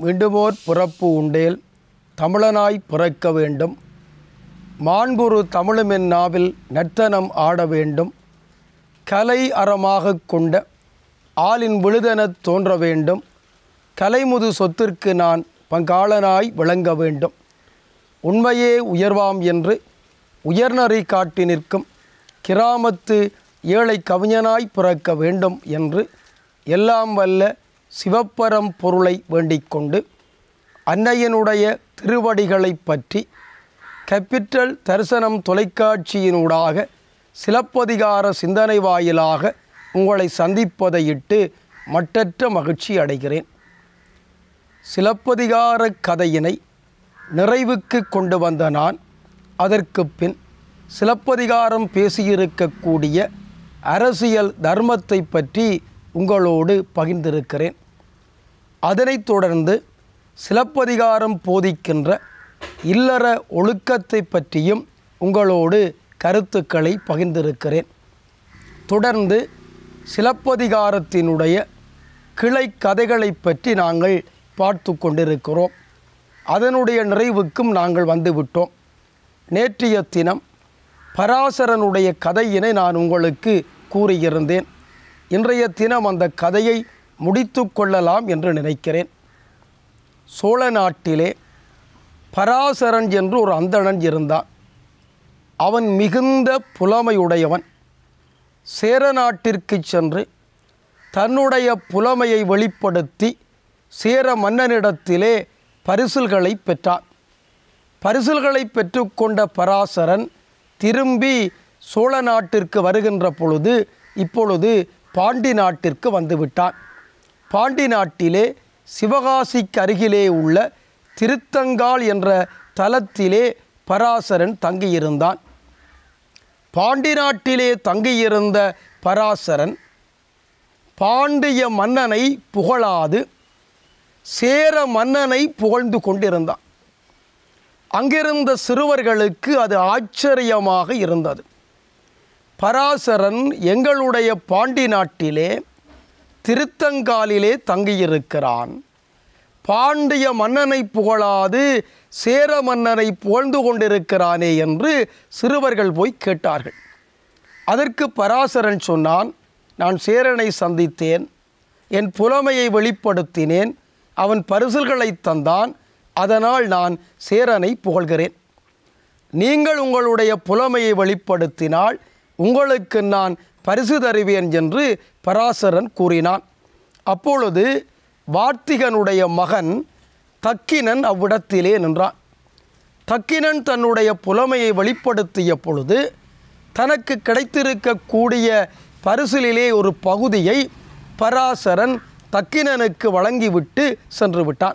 மீண்டுமோர் பிறப்பு உண்டேல் தமிழனாய் பிறக்க வேண்டும் மாண்புரு தமிழுமென் நாவில் நர்த்தனம் ஆட வேண்டும் கலை அறமாகக் கொண்ட ஆளின் விழுதெனத் தோன்ற வேண்டும் கலைமுது சொத்திற்கு நான் பங்காளனாய் விளங்க வேண்டும் உண்மையே உயர்வாம் என்று உயர்நறி காட்டி நிற்கும் கிராமத்து ஏழை கவிஞனாய் பிறக்க வேண்டும் என்று எல்லாம் வல்ல சிவப்பரம் பொருளை வேண்டிக் கொண்டு அன்னையனுடைய திருவடிகளைப் பற்றி கேபிட்டல் தரிசனம் தொலைக்காட்சியினூடாக சிலப்பதிகார சிந்தனை வாயிலாக உங்களை சந்திப்பதையிட்டு மட்டற்ற மகிழ்ச்சி அடைகிறேன் சிலப்பதிகார கதையினை நிறைவுக்கு கொண்டு வந்த நான் அதற்கு பின் சிலப்பதிகாரம் பேசியிருக்கக்கூடிய அரசியல் தர்மத்தை பற்றி உங்களோடு பகிர்ந்திருக்கிறேன் அதனைத் தொடர்ந்து சிலப்பதிகாரம் போதிக்கின்ற இல்லற ஒழுக்கத்தை பற்றியும் உங்களோடு கருத்துக்களை பகிர்ந்திருக்கிறேன் தொடர்ந்து சிலப்பதிகாரத்தினுடைய கிளை கதைகளை பற்றி நாங்கள் பார்த்து கொண்டிருக்கிறோம் அதனுடைய நிறைவுக்கும் நாங்கள் வந்துவிட்டோம் நேற்றைய தினம் பராசரனுடைய கதையினை நான் உங்களுக்கு கூறியிருந்தேன் இன்றைய தினம் அந்த கதையை முடித்து கொள்ளலாம் என்று நினைக்கிறேன் சோழ நாட்டிலே பராசரன் என்று ஒரு அந்தணன் இருந்தான் அவன் மிகுந்த புலமையுடையவன் சேர நாட்டிற்கு சென்று தன்னுடைய புலமையை வெளிப்படுத்தி சேர மன்னனிடத்திலே பரிசில்களை பெற்றான் பரிசில்களை பெற்றுக்கொண்ட பராசரன் திரும்பி சோழ நாட்டிற்கு வருகின்ற பொழுது இப்பொழுது பாண்டி நாட்டிற்கு வந்துவிட்டான் பாண்டி நாட்டிலே சிவகாசிக்கு அருகிலே உள்ள திருத்தங்கால் என்ற தலத்திலே பராசரன் தங்கியிருந்தான் பாண்டி நாட்டிலே தங்கியிருந்த பராசரன் பாண்டிய மன்னனை புகழாது சேர மன்னனை புகழ்ந்து கொண்டிருந்தான் அங்கிருந்த சிறுவர்களுக்கு அது ஆச்சரியமாக இருந்தது பராசரன் எங்களுடைய பாண்டி நாட்டிலே திருத்தங்காலிலே தங்கியிருக்கிறான் பாண்டிய மன்னனை புகழாது சேர மன்னனை புகழ்ந்து கொண்டிருக்கிறானே என்று சிறுவர்கள் போய் கேட்டார்கள் அதற்கு பராசரன் சொன்னான் நான் சேரனை சந்தித்தேன் என் புலமையை வெளிப்படுத்தினேன் அவன் பரிசில்களை தந்தான் அதனால் நான் சேரனை புகழ்கிறேன் நீங்கள் உங்களுடைய புலமையை வெளிப்படுத்தினால் உங்களுக்கு நான் பரிசு தருவேன் என்று பராசரன் கூறினான் அப்பொழுது வார்த்திகனுடைய மகன் தக்கினன் அவ்விடத்திலே நின்றான் தக்கினன் தன்னுடைய புலமையை வெளிப்படுத்திய பொழுது தனக்கு கிடைத்திருக்கக்கூடிய பரிசிலே ஒரு பகுதியை பராசரன் தக்கினனுக்கு வழங்கிவிட்டு சென்று விட்டான்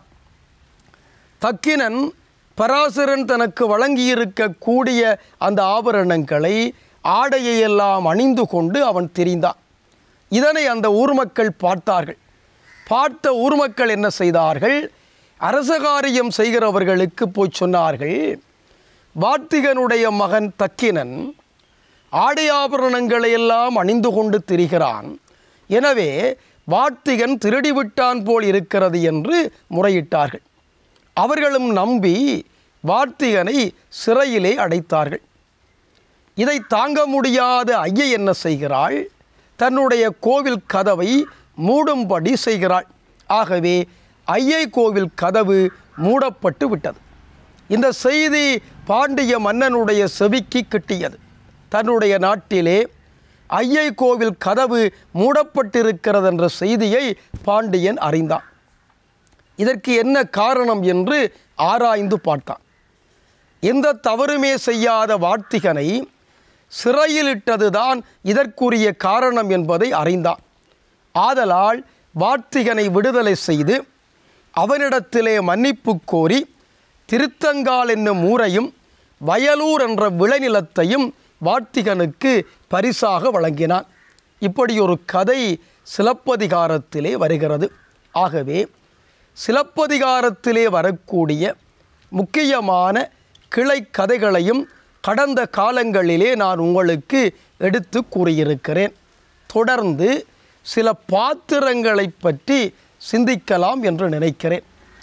தக்கினன் பராசரன் தனக்கு வழங்கியிருக்கக்கூடிய அந்த ஆபரணங்களை ஆடையையெல்லாம் அணிந்து கொண்டு அவன் திரிந்தான் இதனை அந்த ஊர் மக்கள் பார்த்தார்கள் பார்த்த ஊர் மக்கள் என்ன செய்தார்கள் அரசகாரியம் செய்கிறவர்களுக்கு போய் சொன்னார்கள் வார்த்திகனுடைய மகன் தக்கினன் ஆடை ஆபரணங்களை எல்லாம் அணிந்து கொண்டு திரிகிறான் எனவே வார்த்திகன் திருடிவிட்டான் போல் இருக்கிறது என்று முறையிட்டார்கள் அவர்களும் நம்பி வார்த்திகனை சிறையிலே அடைத்தார்கள் இதை தாங்க முடியாத ஐயை என்ன செய்கிறாள் தன்னுடைய கோவில் கதவை மூடும்படி செய்கிறாள் ஆகவே ஐயை கோவில் கதவு மூடப்பட்டு விட்டது இந்த செய்தி பாண்டிய மன்னனுடைய செவிக்கு கிட்டியது தன்னுடைய நாட்டிலே ஐயை கோவில் கதவு மூடப்பட்டிருக்கிறது என்ற செய்தியை பாண்டியன் அறிந்தான் இதற்கு என்ன காரணம் என்று ஆராய்ந்து பார்த்தான் எந்த தவறுமே செய்யாத வார்த்திகனை சிறையிலிட்டதுதான் இதற்குரிய காரணம் என்பதை அறிந்தான் ஆதலால் வார்த்திகனை விடுதலை செய்து அவனிடத்திலே மன்னிப்பு கோரி திருத்தங்கால் என்னும் ஊரையும் வயலூர் என்ற விளைநிலத்தையும் வார்த்திகனுக்கு பரிசாக வழங்கினான் இப்படி ஒரு கதை சிலப்பதிகாரத்திலே வருகிறது ஆகவே சிலப்பதிகாரத்திலே வரக்கூடிய முக்கியமான கிளை கதைகளையும் கடந்த காலங்களிலே நான் உங்களுக்கு எடுத்து கூறியிருக்கிறேன் தொடர்ந்து சில பாத்திரங்களை பற்றி சிந்திக்கலாம் என்று நினைக்கிறேன்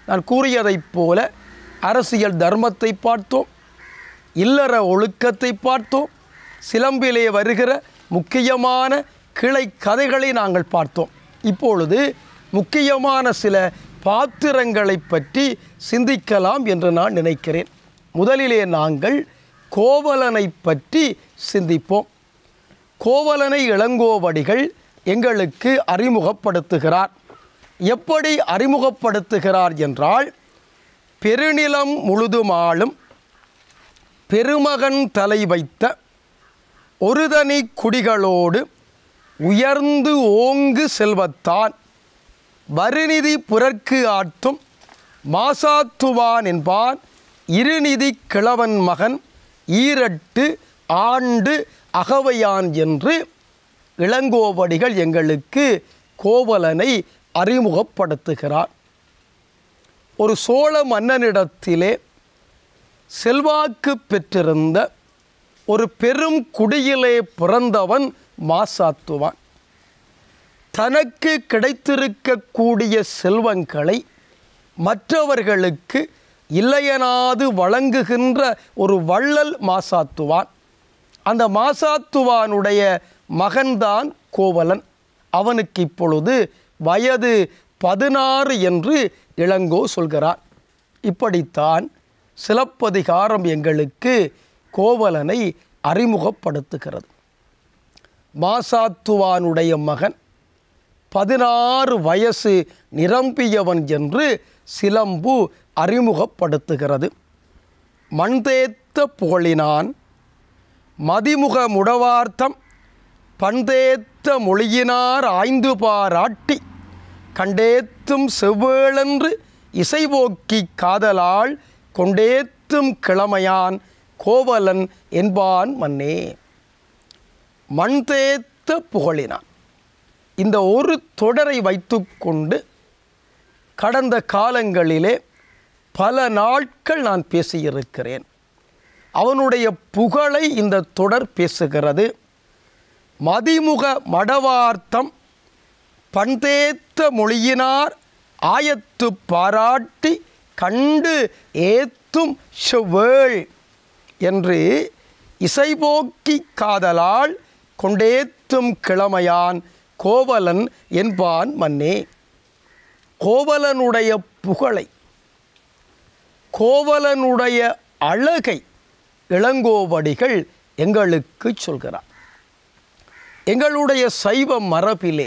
நான் கூறியதைப் போல அரசியல் தர்மத்தை பார்த்தோம் இல்லற ஒழுக்கத்தை பார்த்தோம் சிலம்பிலே வருகிற முக்கியமான கிளை கதைகளை நாங்கள் பார்த்தோம் இப்பொழுது முக்கியமான சில பாத்திரங்களை பற்றி சிந்திக்கலாம் என்று நான் நினைக்கிறேன் முதலிலே நாங்கள் கோவலனை பற்றி சிந்திப்போம் கோவலனை இளங்கோவடிகள் எங்களுக்கு அறிமுகப்படுத்துகிறார் எப்படி அறிமுகப்படுத்துகிறார் என்றால் பெருநிலம் முழுதுமாளும் பெருமகன் தலை வைத்த ஒருதனி குடிகளோடு உயர்ந்து ஓங்கு செல்வத்தான் வருநிதி புரற்கு ஆற்றும் மாசாத்துவான் என்பான் இருநிதி கிழவன் மகன் ஈரட்டு ஆண்டு அகவையான் என்று இளங்கோவடிகள் எங்களுக்கு கோவலனை அறிமுகப்படுத்துகிறார் ஒரு சோழ மன்னனிடத்திலே செல்வாக்கு பெற்றிருந்த ஒரு பெரும் குடியிலே பிறந்தவன் மாசாத்துவான் தனக்கு கிடைத்திருக்கக்கூடிய செல்வங்களை மற்றவர்களுக்கு இல்லையனாது வழங்குகின்ற ஒரு வள்ளல் மாசாத்துவான் அந்த மாசாத்துவானுடைய மகன்தான் கோவலன் அவனுக்கு இப்பொழுது வயது பதினாறு என்று இளங்கோ சொல்கிறார் இப்படித்தான் சிலப்பதிகாரம் எங்களுக்கு கோவலனை அறிமுகப்படுத்துகிறது மாசாத்துவானுடைய மகன் பதினாறு வயசு நிரம்பியவன் என்று சிலம்பு அறிமுகப்படுத்துகிறது மண்தேத்த புகழினான் மதிமுக முடவார்த்தம் பண்தேத்த மொழியினார் ஆய்ந்து பாராட்டி கண்டேத்தும் செவ்வேளென்று இசைவோக்கி காதலால் கொண்டேத்தும் கிழமையான் கோவலன் என்பான் மன்னே மண்தேத்த புகழினான் இந்த ஒரு தொடரை வைத்துக்கொண்டு கடந்த காலங்களிலே பல நாட்கள் நான் பேசியிருக்கிறேன் அவனுடைய புகழை இந்த தொடர் பேசுகிறது மதிமுக மடவார்த்தம் பண்தேத்த மொழியினார் ஆயத்து பாராட்டி கண்டு ஏத்தும் செவ்வேள் என்று இசைபோக்கி காதலால் கொண்டேத்தும் கிழமையான் கோவலன் என்பான் மன்னே கோவலனுடைய புகழை கோவலனுடைய அழகை இளங்கோவடிகள் எங்களுக்கு சொல்கிறார் எங்களுடைய சைவ மரபிலே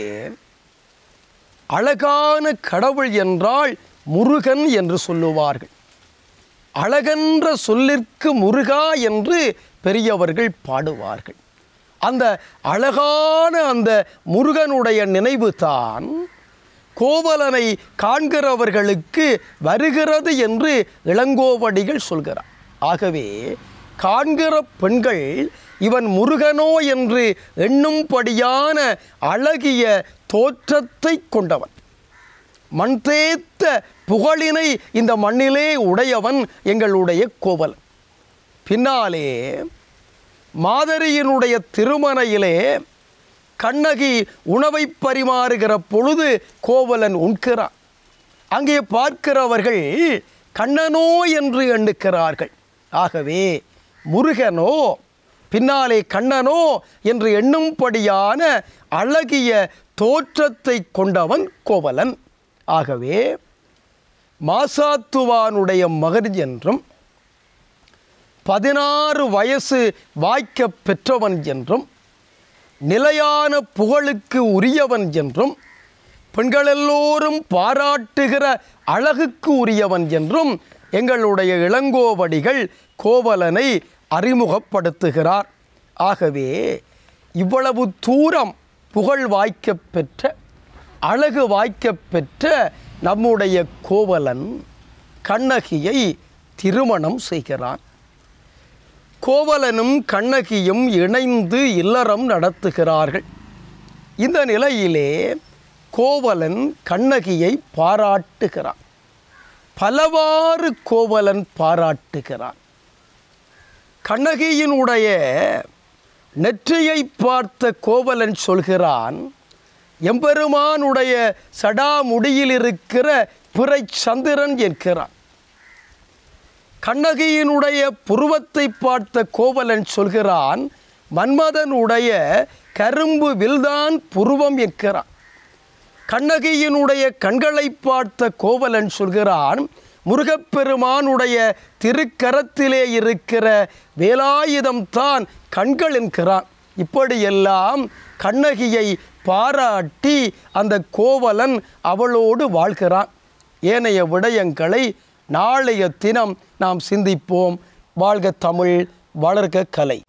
அழகான கடவுள் என்றால் முருகன் என்று சொல்லுவார்கள் அழகென்ற சொல்லிற்கு முருகா என்று பெரியவர்கள் பாடுவார்கள் அந்த அழகான அந்த முருகனுடைய நினைவு தான் கோவலனை காண்கிறவர்களுக்கு வருகிறது என்று இளங்கோவடிகள் சொல்கிறார் ஆகவே காண்கிற பெண்கள் இவன் முருகனோ என்று எண்ணும்படியான அழகிய தோற்றத்தை கொண்டவன் மண் தேத்த புகழினை இந்த மண்ணிலே உடையவன் எங்களுடைய கோவலன் பின்னாலே மாதரியினுடைய திருமணையிலே கண்ணகி உணவை பரிமாறுகிற பொழுது கோவலன் உண்கிறான் அங்கே பார்க்கிறவர்கள் கண்ணனோ என்று எண்ணுக்கிறார்கள் ஆகவே முருகனோ பின்னாலே கண்ணனோ என்று எண்ணும்படியான அழகிய தோற்றத்தை கொண்டவன் கோவலன் ஆகவே மாசாத்துவானுடைய மகன் என்றும் பதினாறு வயசு வாய்க்க பெற்றவன் என்றும் நிலையான புகழுக்கு உரியவன் என்றும் பெண்களெல்லோரும் பாராட்டுகிற அழகுக்கு உரியவன் என்றும் எங்களுடைய இளங்கோவடிகள் கோவலனை அறிமுகப்படுத்துகிறார் ஆகவே இவ்வளவு தூரம் புகழ் வாய்க்கப் பெற்ற அழகு வாய்க்கப் பெற்ற நம்முடைய கோவலன் கண்ணகியை திருமணம் செய்கிறான் கோவலனும் கண்ணகியும் இணைந்து இல்லறம் நடத்துகிறார்கள் இந்த நிலையிலே கோவலன் கண்ணகியை பாராட்டுகிறான் பலவாறு கோவலன் பாராட்டுகிறான் கண்ணகியினுடைய நெற்றியை பார்த்த கோவலன் சொல்கிறான் எம்பெருமானுடைய சடாமுடியில் இருக்கிற பிறை சந்திரன் என்கிறான் கண்ணகியினுடைய புருவத்தை பார்த்த கோவலன் சொல்கிறான் மன்மதனுடைய கரும்பு வில்தான் புருவம் என்கிறான் கண்ணகியினுடைய கண்களை பார்த்த கோவலன் சொல்கிறான் முருகப்பெருமானுடைய திருக்கரத்திலே இருக்கிற வேலாயுதம் தான் கண்கள் என்கிறான் இப்படியெல்லாம் கண்ணகியை பாராட்டி அந்த கோவலன் அவளோடு வாழ்கிறான் ஏனைய விடயங்களை நாளைய தினம் நாம் சிந்திப்போம் வாழ்க தமிழ் வளர்க கலை